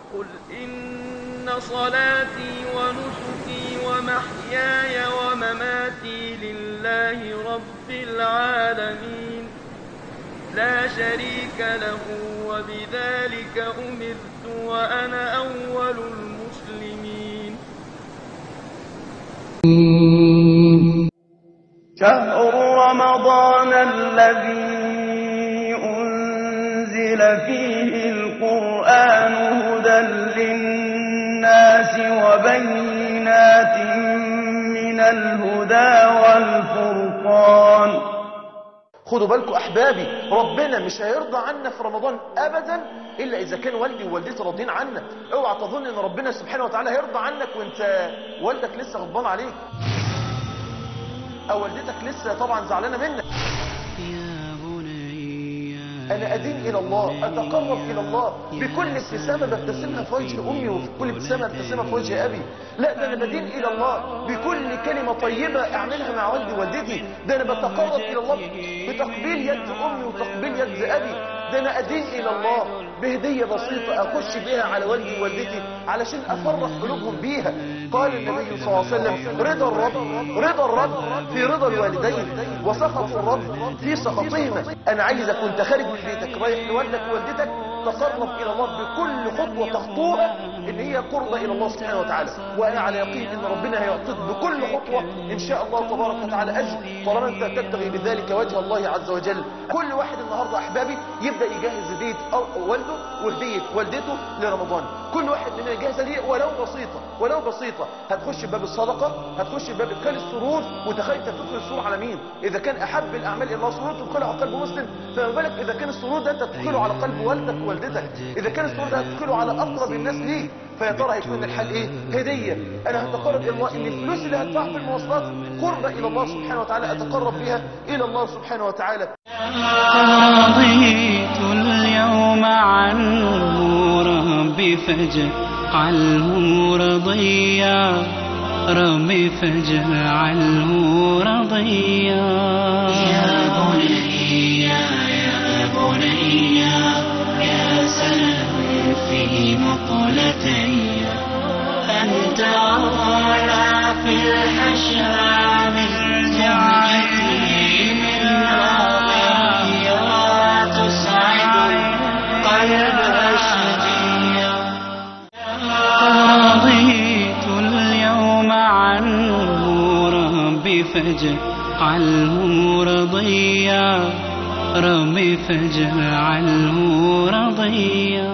قل إن صلاتي ونسكي ومحياي ومماتي لله رب العالمين لا شريك له وبذلك أمرت وأنا أول المسلمين شهر رمضان الذي أنزل فيه القرآن هدى للناس وبينات من الهدى والفرقان خدوا بالكم احبابي ربنا مش هيرضى عنا في رمضان ابدا الا اذا كان والدي ووالدتي راضيين عنا اوعى تظن ان ربنا سبحانه وتعالى هيرضى عنك وانت والدك لسه غضبان عليك او والدتك لسه طبعا زعلانه منك انا ادين الى الله اتقرب الى الله بكل ابتسامه ببتسمها في وجه امي وفي كل ابتسامه ابتسمها في وجه ابي لا ده انا بدين الى الله بكل كلمه طيبه اعملها مع والدي ووالدتي ده انا بتقرب الى الله بتقبيل يد امي وتقبيل يد ابي ده انا ادين الى الله بهديه بسيطه اخش بيها على والدي ووالدتي علشان افرح قلوبهم بيها قال النبي صلى الله عليه وسلم رضا الرب رضا الرب في رضا الوالدين وسخط الرب في سخطهما انا عايزك وانت خارج من بيتك رايح لوالدك ووالدتك تقرب الى الله بكل خطوه تخطوها ان هي قربة الى الله سبحانه وتعالى وانا على يقين ان ربنا هيعطيك بكل خطوه ان شاء الله تبارك وتعالى اجر طالما انت تبتغي بذلك وجه الله عز وجل كل واحد النهارده احبابي يبدا يجهز هديه والده وهديه والدته لرمضان كل واحد مننا يجهز هديه ولو بسيطه ولو بسيطه هتخش باب الصدقه هتخش باب ادخال السرور وتخيل تدخل السرور على مين اذا كان احب الاعمال الى الله سرور تدخله على قلب مسلم فما بالك اذا كان السرور ده انت تدخله على قلب والدك ووالدتك اذا كان السرور ده هتدخله على اقرب الناس ليك فيا ترى هيكون الحل ايه هديه انا هتقرب الى الله ان الفلوس اللي هدفعها في المواصلات قربة الى الله سبحانه وتعالى اتقرب بها الى الله سبحانه وتعالى رضيت اليوم عنه ربي فاجعله رضيا ربي فاجعله رضيا يا بني يا بني يا سلام في مقلتي أنت أولى في الحشا من جعلتي من راضيا تسعد قلب أشجيا رضيت اليوم عنه ربي فاجعله رضيا ربي فاجعله رضيا